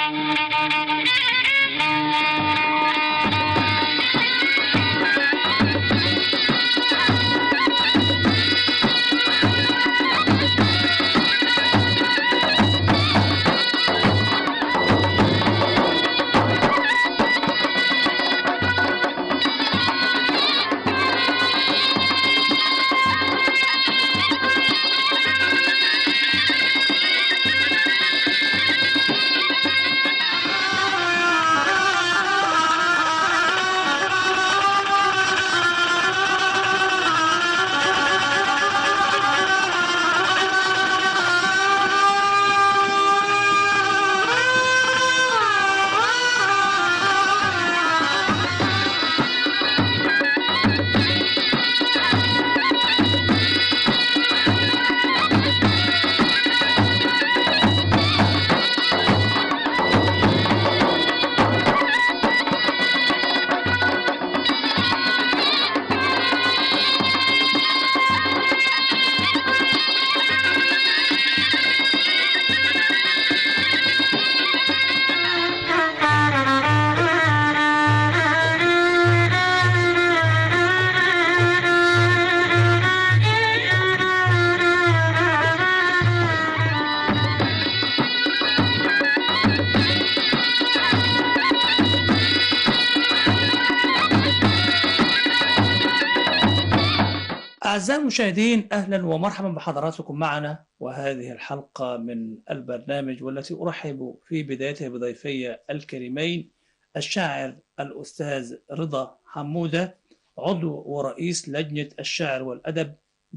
أعزائي المشاهدين أهلا ومرحبا بحضراتكم معنا وهذه الحلقة من البرنامج والتي أرحب في بدايتها بضيفي الكريمين الشاعر الأستاذ رضا حمودة عضو ورئيس لجنة الشعر والأدب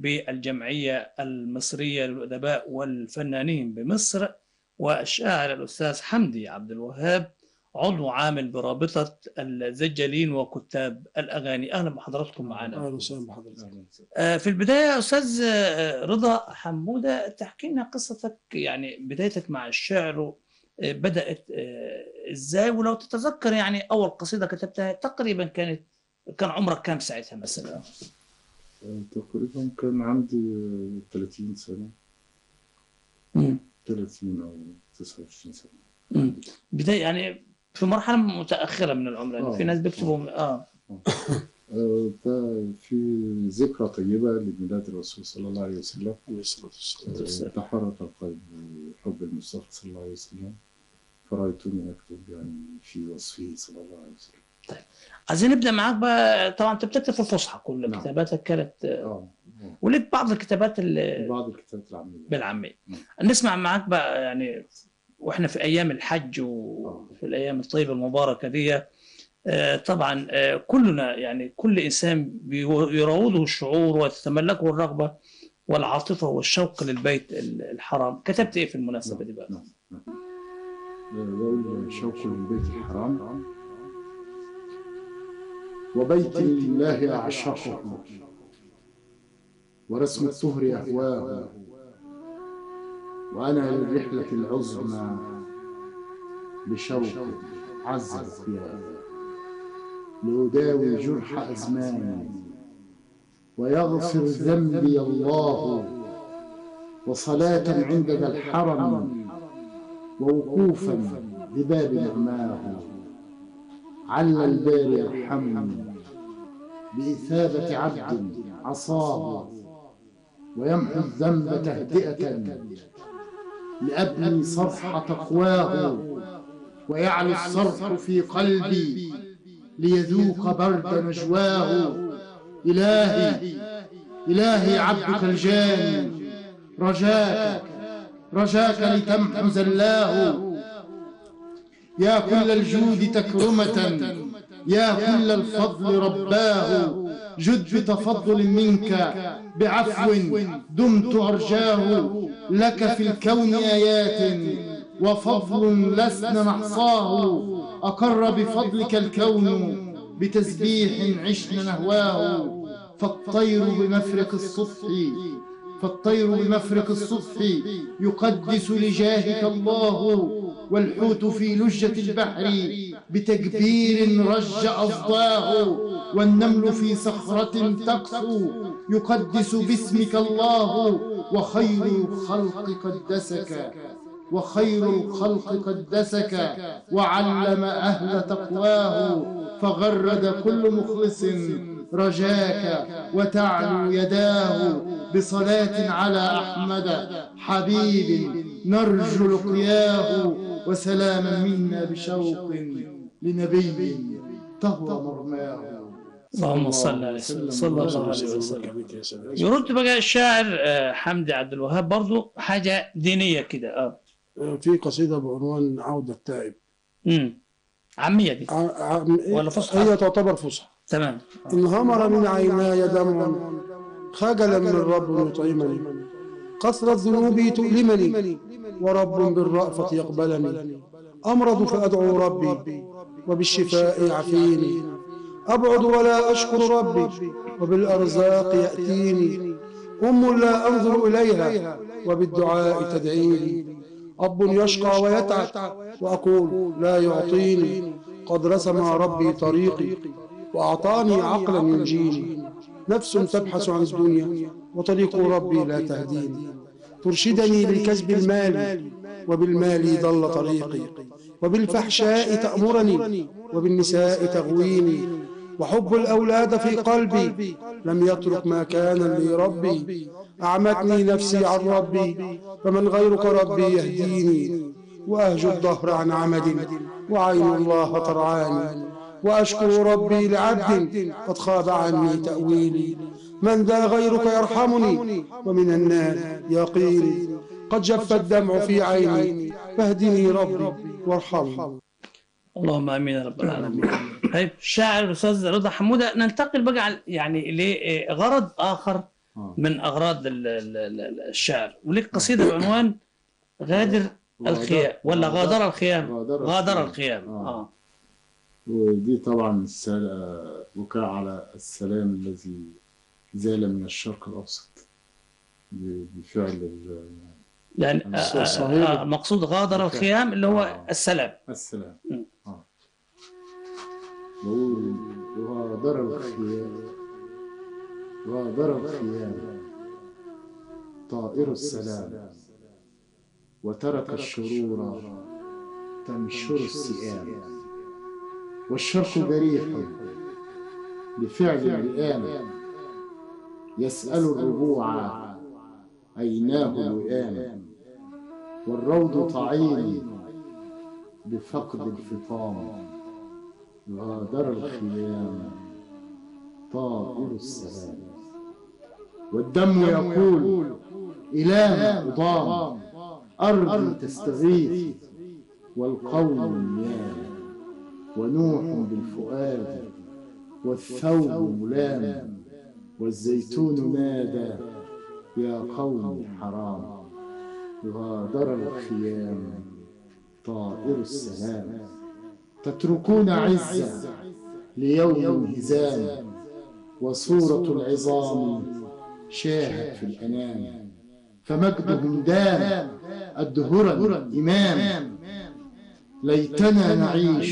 بالجمعية المصرية للأدباء والفنانين بمصر والشاعر الأستاذ حمدي عبد الوهاب عضو عامل برابطة الزجالين وكتاب الأغاني أهلا بحضراتكم معنا اهلا وسهلا بحضرتك آه، في البداية أستاذ آه، رضا حمودة تحكي لنا قصتك يعني بدايتك مع الشعر آه، بدأت آه، إزاي ولو تتذكر يعني أول قصيدة كتبتها تقريبا كانت كان عمرك كام ساعتها مثلا؟ آه، تقريبا كان عندي آه، 30 سنة 30 أو 29 سنة مم. بداية يعني في مرحلة متأخرة من العمر يعني آه. في ناس بيكتبوا آه آه، ده في ذكرى طيبة لميلاد الرسول صلى الله عليه وسلم عليه الصلاة والسلام والسلام. آه، تحرك القلب بحب المصطفى صلى الله عليه وسلم فرأيتني أكتب يعني في وصفه صلى الله عليه وسلم عايزين نبدأ معاك بقى طبعا أنت بتكتب في الفصحى كل نعم. كتاباتك كانت آه، آه آه. ولك بعض الكتابات اللي بعض الكتابات العامية بالعامية نعم. نسمع معاك بقى يعني واحنا في ايام الحج وفي الايام الطيبه المباركه دي آه، طبعا آه، كلنا يعني كل انسان بيو- يراوده الشعور وتتملكه الرغبه والعاطفه والشوق للبيت ال- الحرام كتبت ايه في المناسبه دي بقى نعم نعم آه، بقول شوق للبيت الحرام وبيت لله أعشقه ورسم الطهر أهواه وأنا للرحلة العظمى بشوق عز اختيار لأداوي جرح أزماني ويغفر ذنبي الله وصلاة عند ذا الحرم ووقوفا بباب نعماه عل الباري يرحمني بإثابة عبد عصاه ويمحو الذنب تهدئة لأبني صفح تقواه ويعلو الصرح في قلبي ليذوق برد نجواه إلهي إلهي عبدك الجاني رجاك رجاك لتمحو زلاه يا كل الجود تكرمة يا كل الفضل رباه جد بتفضل منك بعفو دمت أرجاه لك في الكون آيات وفضل لسنا نحصاه أقر بفضلك الكون بتسبيح عشنا نهواه فالطير بمفرق الصبح فالطير بمفرق الصبح يقدس لجاهك الله والحوت في لجة البحر بتكبير رج أصداه والنمل في صخرة تقسو يقدس باسمك الله وخير الخلق قدسك وخير الخلق قدسك وعلم أهل تقواه فغرد كل مخلص رجاك وتعلو يداه بصلاة على أحمد حبيب نرجو لقياه وسلاما منا بشوق لنبي طهو مرماه اللهم صل على سيدنا صلى الله عليه وسلم بك يا سلام يرد بقى الشاعر آه، حمدي عبد الوهاب برضو حاجة دينية كده اه في قصيدة بعنوان عودة التائب امم عامية دي ع- ع- ولا فصحى؟ هي تعتبر فصحى تمام انهمر من عيناي دمع خجلا من رب يطعمني قصر الذنوب تؤلمني ورب بالرأفة يقبلني أمرض فأدعو ربي وبالشفاء يعفيني أبعد ولا أشكر ربي وبالأرزاق يأتيني أم لا أنظر إليها وبالدعاء تدعيني أب يشقى ويتعب وأقول لا يعطيني قد رسم ربي طريقي وأعطاني عقلا ينجيني نفس تبحث عن الدنيا وطريق ربي لا تهديني ترشدني لكسب المال وبالمال ضل طريقي وبالفحشاء تأمرني وبالنساء تغويني وحب الأولاد في قلبي لم يترك ما كان لي ربي أعمتني نفسي عن ربي فمن غيرك ربي يهديني وأهجو الدهر عن عمد وعين الله ترعاني وأشكر ربي لعبد قد خاب عني تأويلي من ذا غيرك يرحمني ومن النار يقيني قد جف الدمع في عيني فاهدني ربي وارحمني اللهم امين يا رب العالمين طيب الشاعر الاستاذ رضا حموده ننتقل بقى على- يعني لغرض اخر آه. من اغراض ال- ال- ال- الشعر ولك قصيده بعنوان غادر الخيام ولا غادر الخيام غادر غادر الخيام. الخيام آه. اه ودي طبعا السل... بكاء على السلام الذي زال من الشرق الأوسط ب- بفعل ال- يعني آه، آه، صحيح. آه، المقصود غادر الخيام اللي هو آه. السلام السلام م. آه. بقول غادر الخيام غادر الخيام طائر السلام وترك الشرور تنشر السئام والشرق جريح بفعل اللئام يسأل الربوع أيناه الوئام والروض طعين بفقد الفطام غادر الخيام طائر السلام والدم يقول إله أضام أرض تستغيث والقوم مياه ونوح بالفؤاد والثوب ملام والزيتون نادى يا قوم حرام غادر الخيام طائر السلام تتركون عزة ليوم هزام وصورة العظام شاهت في الأنام فمجدهم دام الدهرا إمام ليتنا نعيش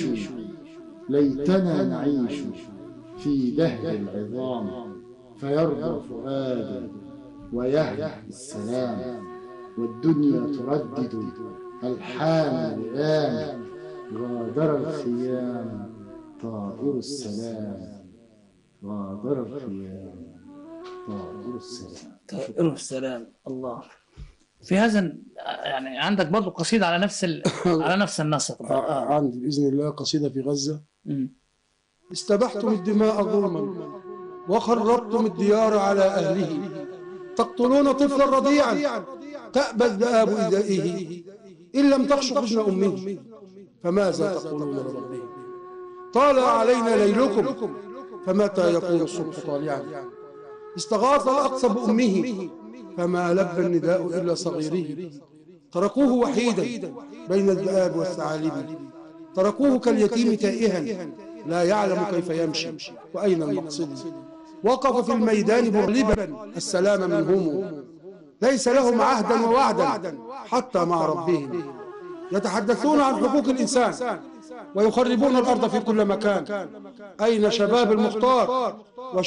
ليتنا نعيش في دهر العظام فيرضى فؤاد ويهدى السلام والدنيا تردد ألحان الآن غادر الخيام طائر السلام غادر الخيام طائر السلام طائر السلام الله في هذا ال- يعني عندك برضو قصيده على نفس ال... على نفس النسق ده. ع- آه. عندي بإذن الله قصيدة في غزة مم. استبحتم الدماء ظلما وخربتم الديار على أهله تقتلون طفلا رضيعا تأبى الذئاب إذائه إن لم تخشوا حزن أمه فماذا تقولون لربه طال علينا ليلكم فمتى يكون الصبح طالعا استغاث الأقصى بأمه فما لبى النداء إلا صغيره تركوه وحيدا بين الذئاب والثعالب تركوه كاليتيم تائها لا يعلم كيف يمشي وأين المقصد وقف في الميدان مغلبا السلام منهم ليس لهم عهدا ووعدا حتى مع ربهم يتحدثون عن حقوق الإنسان ويخربون الأرض في كل مكان أين شباب المختار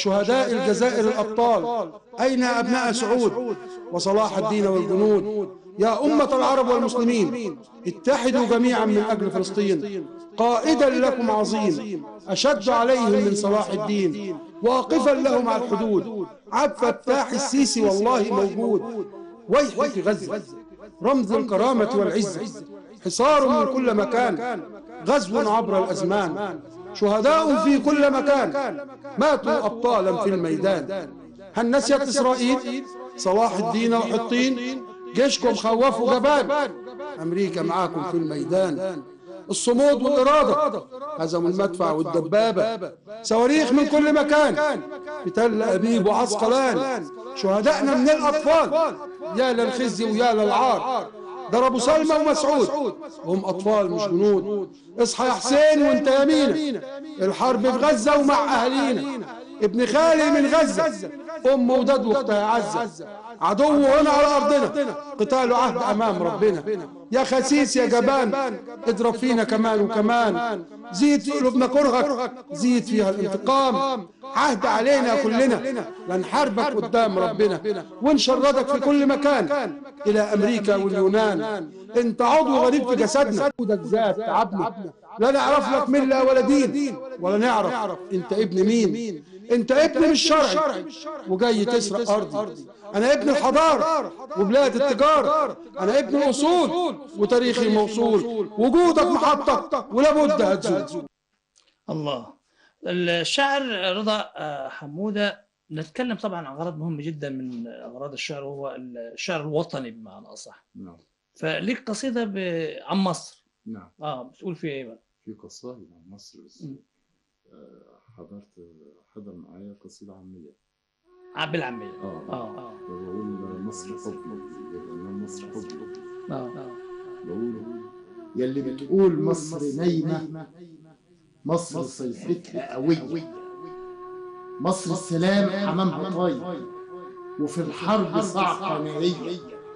وشهداء الجزائر الأبطال أين أبناء سعود وصلاح الدين والجنود يا أمة العرب والمسلمين اتحدوا جميعا من أجل فلسطين قائدا لكم عظيم أشد عليهم من صلاح الدين واقفا لهم على الحدود عبد فتاح السيسي والله موجود ويحك غزة رمز الكرامة والعزة حصار من كل مكان غزو عبر الأزمان شهداء في كل مكان ماتوا أبطالا في الميدان هل نسيت إسرائيل صلاح الدين وحطين جيشكم خوفوا جبان أمريكا معاكم في الميدان الصمود والإرادة هزموا المدفع والدبابة صواريخ من كل مكان في تل أبيب وعسقلان شهدائنا من الأطفال يا للخزي ويا للعار ضربوا سلمى ومسعود هم أطفال مش جنود اصحى يا حسين وانت يمينة الحرب في غزة ومع أهالينا ابن خالي من غزة أم وداد واختها عزة عدوه هنا على أرضنا قتاله عهد أمام ربنا يا خسيس يا جبان اضرب فينا كمان وكمان زيد في قلوبنا كرهك زيد فيها الانتقام عهد علينا كلنا لنحاربك قدام ربنا ونشردك في كل مكان إلى أمريكا واليونان انت عضو غريب في جسدنا ودك ذات تعبنا لا نعرف لك ملة ولا دين ولا نعرف انت ابن مين انت ابن مش شرعي وجاي تسرق ارضي انا ابن الحضارة وبلاد التجارة انا ابن الاصول وتاريخي موصول وجودك محطة ولابد هتزول الله الشاعر رضا آه، حمودة نتكلم طبعا عن غرض مهم جدا من أغراض الشعر وهو الشعر الوطني بمعنى أصح نعم فليك قصيدة ب... عن مصر نعم اه بتقول فيها ايه بقى؟ في قصائد عن مصر بس مم. آه، حضرت حضر معايا قصيدة عامية آه، بالعامية اه اه اه بقول مصر حبي يبقى مصر حبي اه اه بقول يلي بتقول مصر نايمة مصر صيحتها قوية مصر السلام حمامها طاير وفي الحرب صعقة نارية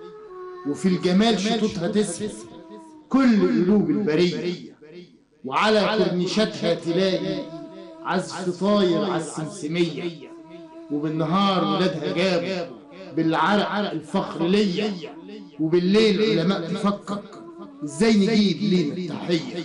وفي الجمال شطوطها تسرف كل قلوب البرية وعلى كورنيشاتها تلاقي عزف طاير على السمسمية وبالنهار ولادها جابوا بالعرق الفخر ليا وبالليل علماء تفكر ازاي نجيب لينا التحية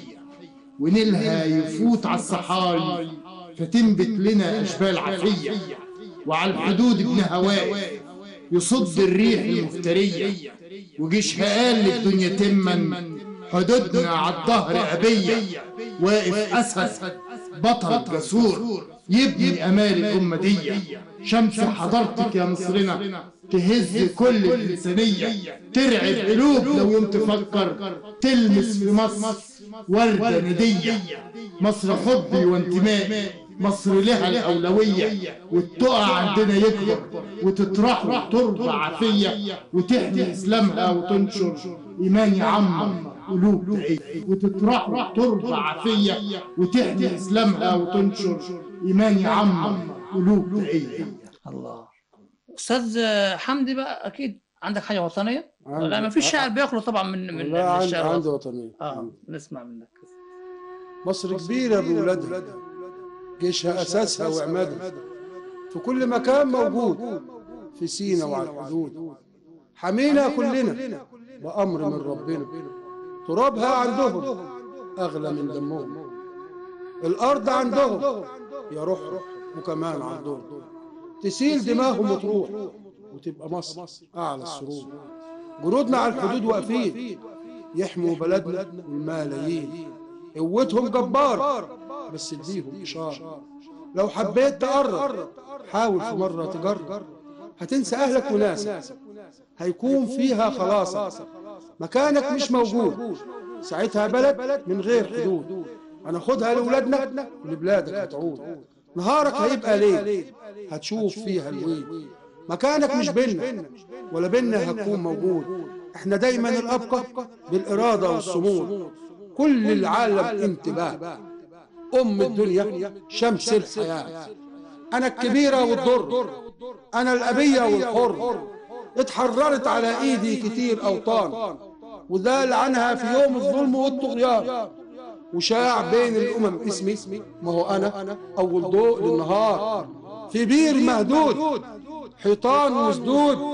ونيلها يفوت على الصحاري فتنبت لنا أشبال عفية وعلى الحدود ابن هواء يصد الريح المفترية وجيشها قال للدنيا تما حدودنا على الظهر أبية واقف أسد بطل جسور يبني أمال الأمة دي شمس حضارتك يا مصرنا تهز كل الإنسانية ترعب قلوب لو يوم تفكر تلمس في مصر وردة ندية مصر حبي وانتمائي مصر لها الأولوية والتقع عندنا يكبر وتطرح وتربع عافية وتحمي إسلامها وتنشر إيمان يعمر قلوب تعيش وتطرح وتربع عافية وتحمي إسلامها وتنشر إيمان يعمر قلوب تعيش الله استاذ حمدي بقى اكيد عندك حاجه وطنيه عندي. لا ما فيش شاعر بيخلو طبعا من من لا من عندي الشعر عندي الوطني. وطنية اه نسمع منك مصر كبيرة بولادها جيشها أساسها وعمادها في كل مكان موجود في سينا وعلى الحدود حمينا كلنا بأمر من ربنا ترابها عندهم أغلى من دمهم الأرض عندهم يا روح وكمان عندهم تسيل دماغهم وتروح وتبقى مصر أعلى السرور جنودنا على الحدود واقفين يحموا بلدنا والملايين قوتهم جبار بس اديهم إشارة لو حبيت تقرب حاول في مرة تجرب هتنسى أهلك وناسك هيكون فيها خلاصة مكانك مش موجود ساعتها بلد من غير حدود هناخدها لأولادنا ولبلادك هتعود نهارك هيبقى ليل هتشوف فيها الويل مكانك مش بينا ولا بينا هتكون موجود احنا دايما الأبقى بالإرادة والصمود كل العالم انتباه أم الدنيا شمس الحياة أنا الكبيرة والضر أنا الأبية والحر اتحررت على إيدي كتير أوطان وذال عنها في يوم الظلم والطغيان وشاع بين الأمم اسمي ما هو أنا أول ضوء للنهار في بير مهدود حيطان وسدود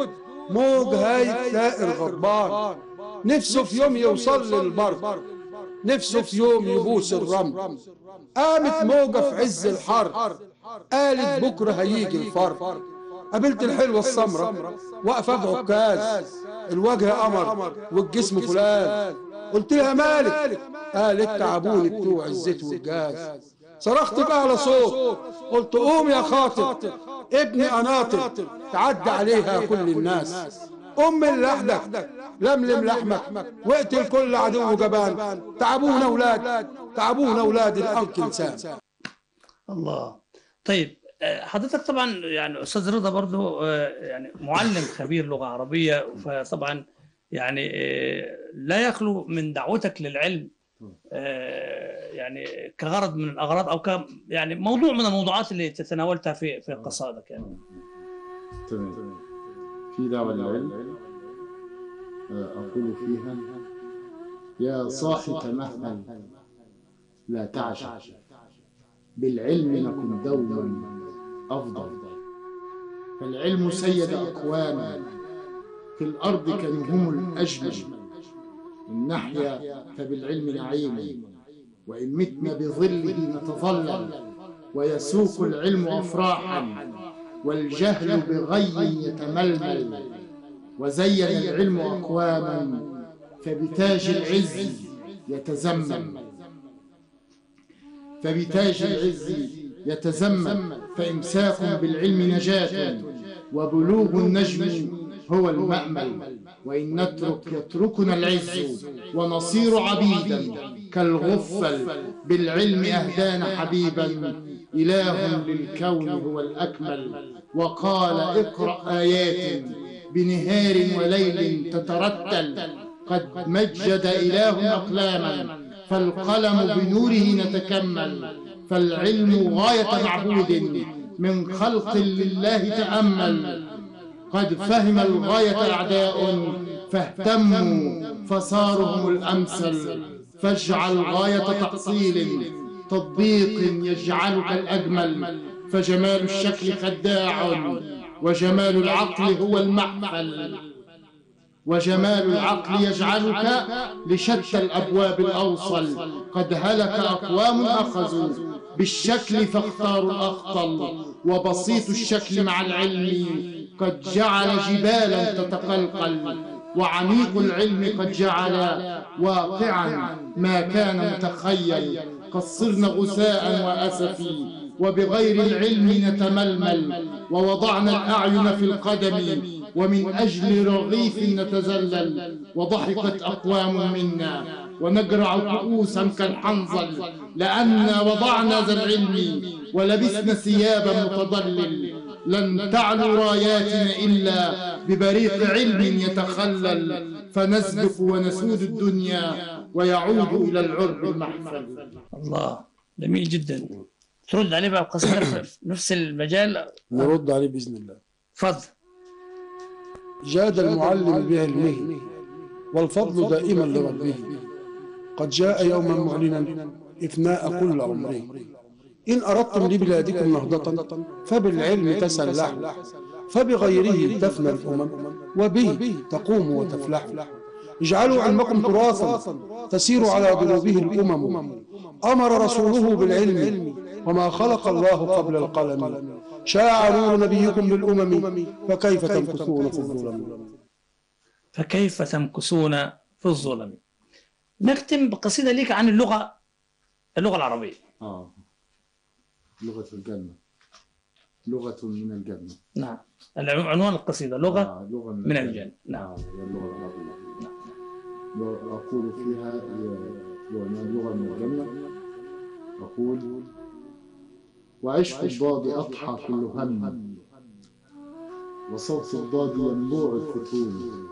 موج هايج ثائر غضبان نفسه في يوم يوصل للبر نفسه في يوم يبوس الرمل قامت موجة في عز الحر قالت بكرة هيجي الفر قابلت الحلوة السمرة واقفة بعكاز الوجه قمر والجسم فولاذ قلت لها مالك قالت تعبوني بتوع الزيت والجاز صرخت بأعلى صوت قلت قوم يا خاطر ابني قناطر تعدى عليها كل الناس أم اللحدة لملم لحمك واقتل كل عدو جبان تعبونا أولاد تعبونا أولاد الأنكل سام الله طيب آه، حضرتك طبعا يعني استاذ رضا برضو آه، يعني معلم خبير لغه عربيه فطبعا يعني آه، لا يخلو من دعوتك للعلم آه، يعني كغرض من الاغراض او ك يعني موضوع من الموضوعات اللي تتناولتها في في قصائدك يعني تمام في دعوة للعلم آه، أقول فيها يا صاحي تمهل لا تعجل بالعلم نكن دوما أفضل فالعلم سيد أقوام في الأرض كانوا هم الأجمل إن نحيا فبالعلم نعيم وإن متنا بظله نتظلل ويسوق العلم أفراحا والجهل بغي يتململ وزين العلم أقواما فبتاج العز يتزمم فبتاج العز يتزمم فإمساك بالعلم نجاة وبلوغ النجم هو المأمل وإن نترك يتركنا العز ونصير عبيدا كالغفل بالعلم أهدانا حبيبا إله للكون هو الأكمل وقال اقرأ آيات بنهار وليل تترتل قد مجد إله أقلاما فالقلم بنوره نتكمل فالعلم غاية معبود من خلق لله تأمل قد فهم الغاية أعداء فاهتموا فصاروا هم الأمثل فاجعل غاية تحصيل تطبيق يجعلك الأجمل فجمال الشكل خداع وجمال العقل هو المحفل وجمال العقل يجعلك لشتى الأبواب الأوصل قد هلك أقوام أخذوا بالشكل فاختاروا الأخطل وبسيط الشكل مع العلم قد جعل جبالا تتقلقل وعميق العلم قد جعل واقعا ما كان متخيل قد صرنا غثاء وأسفي وبغير العلم نتململ ووضعنا الأعين في القدم ومن أجل رغيف نتزلل وضحكت أقوام منا ونجرع كؤوسا كالحنظل لأن وضعنا ذا العلم ولبسنا ثيابا متضلل لن تعلو راياتنا إلا ببريق علم يتخلل فنسبق ونسود الدنيا ويعود إلى العرب المحفل الله جميل جدا ترد عليه بقى بقصيدة في نفس المجال نرد عليه بإذن الله تفضل جاد المعلم بعلمه والفضل دائما لربه قد جاء يوما معلنا إفناء كل عمره إن أردتم لبلادكم نهضة فبالعلم تسلحوا فبغيره تفنى الأمم وبه تقوم وتفلح اجعلوا علمكم تراثا تسير على ضروبه الأمم أمر رسوله بالعلم وما خلق الله قبل القلم شاع نور نبيكم بالأمم فكيف تمكثون في الظلم فكيف تمكثون في الظلم نختم بقصيدة ليك عن اللغة اللغة العربية آه لغة الجنة لغة من الجنة نعم عنوان القصيدة لغة آه لغة من الجنة نعم آه هي اللغة العربية وأقول فيها هي لغة من الجنة أقول وعشق الضاد أضحى كل هم وصوت الضاد ينبوع الفتون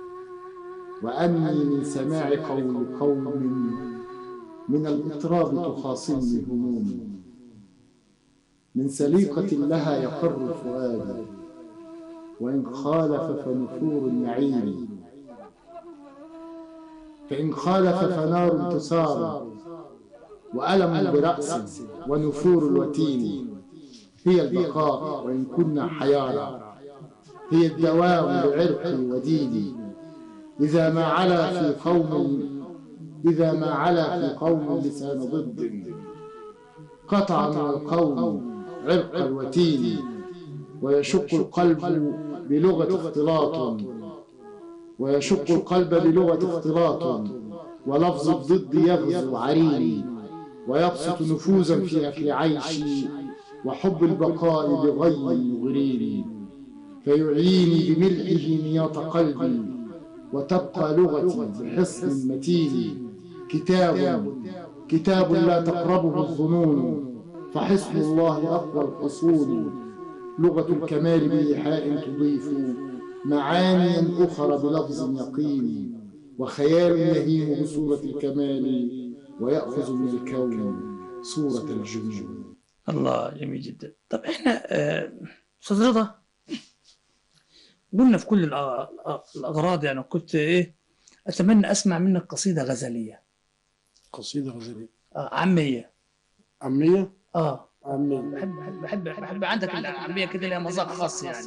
وأني من سماع قول قوم من الإطراب تخاصمني همومي من سليقة لها يقر فؤادي وإن خالف فنفور يعيني فإن خالف فنار تسار وألم برأس ونفور الوتين هي البقاء وإن كنا حيارى هي الدوام لعرقي وديني إذا ما علا في قوم إذا ما علا في قوم لسان ضد قطع من القوم عرق الوتين ويشق القلب بلغة اختلاط ويشق القلب بلغة اختلاط ولفظ الضد يغزو عريني ويبسط نفوذا في أكل عيشي وحب البقاء بغي يغريني فيعيني بملئه نياط قلبي وتبقى لغتي بحصن متين كتاب كتاب لا تقربه الظنون فحصن الله أقوى الحصون لغة الكمال بإيحاء تضيف معاني أخرى بلفظ يقين وخيال يهيم بصورة الكمال ويأخذ من الكون صورة الجنون الله جميل جدا طب احنا آه، استاذ رضا قلنا في كل الأ- الأ- الاغراض يعني كنت ايه اتمنى اسمع منك قصيده غزليه قصيدة غزلية آه عاميه عامية اه عامية بحب بحب بحب, بحب عندك العاميه كده لها مذاق خاص يعني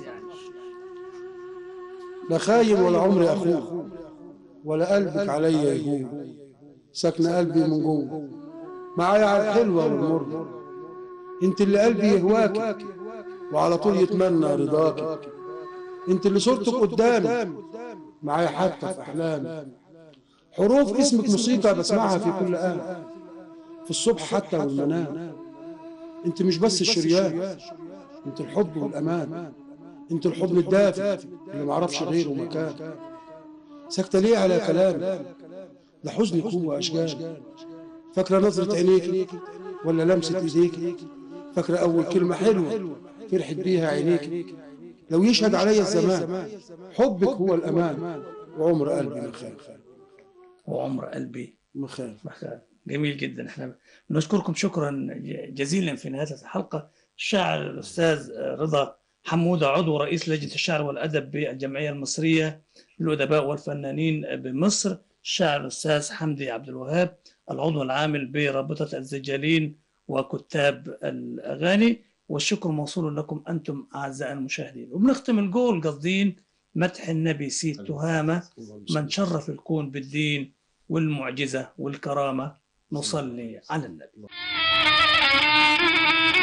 لا خاين ولا عمري أخوه ولا قلبك عليا يهون سكن قلبي من جوه معايا على الحلوة والمر انت اللي قلبي يهواك وعلى طول يتمنى رضاك انت اللي صورتك قدامي معايا حتى في احلامي حروف اسمك موسيقى بسمعها في كل آن في الصبح حتى والمنام انت مش بس الشريان انت الحب والامان انت الحضن الدافي اللي معرفش غيره مكان ساكتة ليه على كلام ده حزنك هو أشجان فاكرة نظرة عينيك ولا لمسة إيديك فاكرة أول كلمة حلوة فرحت بيها عينيك لو يشهد علي الزمان حبك هو الأمان وعمر قلبي مخاف وعمر قلبي مخاف مخاف جميل جدا احنا نشكركم شكرا ج- جزيلا في نهايه الحلقه الشاعر الاستاذ رضا حموده عضو رئيس لجنه الشعر والادب بالجمعيه المصريه للادباء والفنانين بمصر الشاعر الاستاذ حمدي عبد الوهاب العضو العامل برابطه الزجالين وكتاب الاغاني والشكر موصول لكم انتم اعزائي المشاهدين وبنختم الجول قاصدين مدح النبي سيد تهامه من شرف الكون بالدين والمعجزة والكرامة نصلي على النبي